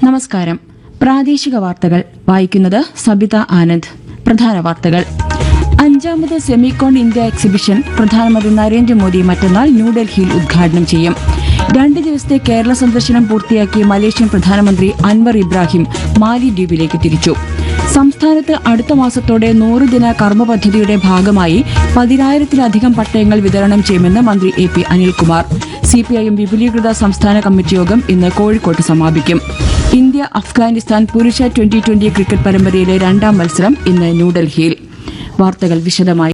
നമസ്കാരം പ്രാദേശിക വാർത്തകൾ വായിക്കുന്നത് സബിത ആനന്ദ് പ്രധാന വാർത്തകൾ അഞ്ചാമത് സെമികോൺ ഇന്ത്യ എക്സിബിഷൻ പ്രധാനമന്ത്രി നരേന്ദ്രമോദി മറ്റന്നാൾ ന്യൂഡൽഹിയിൽ ഉദ്ഘാടനം ചെയ്യും രണ്ട് ദിവസത്തെ കേരള സന്ദർശനം പൂർത്തിയാക്കി മലേഷ്യൻ പ്രധാനമന്ത്രി അൻവർ ഇബ്രാഹിം മാലിദ്വീപിലേക്ക് തിരിച്ചു സംസ്ഥാനത്ത് അടുത്ത മാസത്തോടെ നൂറ് ദിന കർമ്മ പദ്ധതിയുടെ ഭാഗമായി പതിനായിരത്തിലധികം പട്ടയങ്ങൾ വിതരണം ചെയ്യുമെന്ന് മന്ത്രി എ പി അനിൽകുമാർ സിപിഐഎം വിപുലീകൃത സംസ്ഥാന കമ്മിറ്റി യോഗം ഇന്ന് കോഴിക്കോട്ട് സമാപിക്കും ഇന്ത്യ അഫ്ഗാനിസ്ഥാൻ പുരുഷ ട്വന്റി ട്വന്റി ക്രിക്കറ്റ് പരമ്പരയിലെ രണ്ടാം മത്സരം ഇന്ന് ന്യൂഡൽഹിയിൽ വാർത്തകൾ വിശദമായി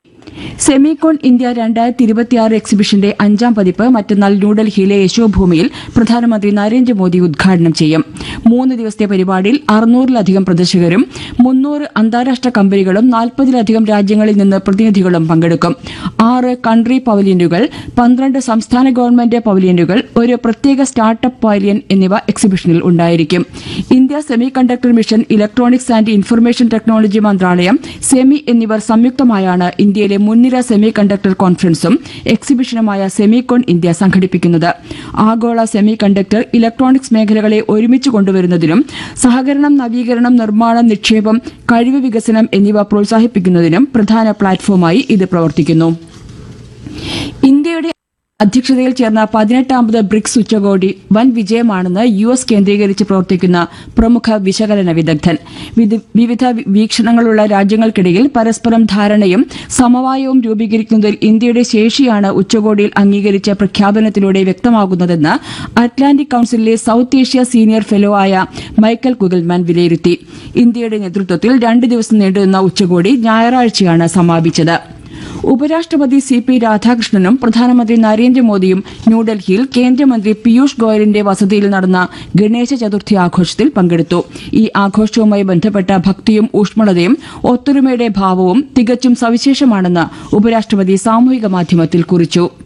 സെമികോൺ ഇന്ത്യ രണ്ടായിരത്തി ഇരുപത്തിയാറ് എക്സിബിഷന്റെ അഞ്ചാം പതിപ്പ് മറ്റന്നാൾ ന്യൂഡൽഹിയിലെ യശോഭൂമിയിൽ പ്രധാനമന്ത്രി നരേന്ദ്രമോദി ഉദ്ഘാടനം ചെയ്യും മൂന്ന് ദിവസത്തെ പരിപാടിയിൽ അറുന്നൂറിലധികം പ്രദർശകരും മുന്നൂറ് അന്താരാഷ്ട്ര കമ്പനികളും നാൽപ്പതിലധികം രാജ്യങ്ങളിൽ നിന്ന് പ്രതിനിധികളും പങ്കെടുക്കും ആറ് കൺട്രി പവലിയനുകൾ പന്ത്രണ്ട് സംസ്ഥാന ഗവൺമെന്റ് പവലിയനുകൾ ഒരു പ്രത്യേക സ്റ്റാർട്ടപ്പ് പവലിയൻ എന്നിവ എക്സിബിഷനിൽ ഉണ്ടായിരിക്കും India semiconductor mission electronics and information technology മന്ത്രാലയം സെമി എന്നിവർ സംയുക്തമായാണ് ഇന്ത്യയിലെ മുൻനിര സെമി കണ്ടക്ടർ കോൺഫറൻസും എക്സിബിഷനുമായ സെമികോൺ ഇന്ത്യ സംഘടിപ്പിക്കുന്നത് ആഗോള സെമി കണ്ടക്ടർ ഇലക്ട്രോണിക്സ് മേഖലകളെ ഒരുമിച്ച് കൊണ്ടുവരുന്നതിനും സഹകരണം നവീകരണം നിർമ്മാണം നിക്ഷേപം കഴിവ് വികസനം എന്നിവ പ്രോത്സാഹിപ്പിക്കുന്നതിനും പ്രധാന പ്ലാറ്റ്ഫോമായി ഇത് പ്രവർത്തിക്കുന്നു ഇന്ത്യയുടെ അധ്യക്ഷതയിൽ ചേർന്ന പതിനെട്ടാമത് ബ്രിക്സ് ഉച്ചകോടി വൻ വിജയമാണെന്ന് യു എസ് കേന്ദ്രീകരിച്ച് പ്രവർത്തിക്കുന്ന പ്രമുഖ വിശകലന വിദഗ്ധൻ വിദ- വിവിധ വി- വീക്ഷണങ്ങളുള്ള രാജ്യങ്ങൾക്കിടയിൽ പരസ്പരം ധാരണയും സമവായവും രൂപീകരിക്കുന്നതിൽ ഇന്ത്യയുടെ ശേഷിയാണ് ഉച്ചകോടിയിൽ അംഗീകരിച്ച പ്രഖ്യാപനത്തിലൂടെ വ്യക്തമാകുന്നതെന്ന് Atlantic council South Asia senior fellow ആയ മൈക്കൽ കുഗൽമാൻ വിലയിരുത്തി ഇന്ത്യയുടെ നേതൃത്വത്തിൽ രണ്ട് ദിവസം നീണ്ടുനിന്ന ഉച്ചകോടി ഞായറാഴ്ചയാണ് സമാപിച്ചത് ഉപരാഷ്ട്രപതി സി പി രാധാകൃഷ്ണനും പ്രധാനമന്ത്രി നരേന്ദ്രമോദിയും ന്യൂഡൽഹിയിൽ കേന്ദ്രമന്ത്രി പീയൂഷ് ഗോയലിന്റെ വസതിയിൽ നടന്ന ഗണേശ ചതുർത്ഥി ആഘോഷത്തിൽ പങ്കെടുത്തു ഈ ആഘോഷവുമായി ബന്ധപ്പെട്ട ഭക്തിയും ഊഷ്മളതയും ഒത്തൊരുമയുടെ ഭാവവും തികച്ചും സവിശേഷമാണെന്ന് ഉപരാഷ്ട്രപതി സാമൂഹിക മാധ്യമത്തിൽ കുറിച്ചു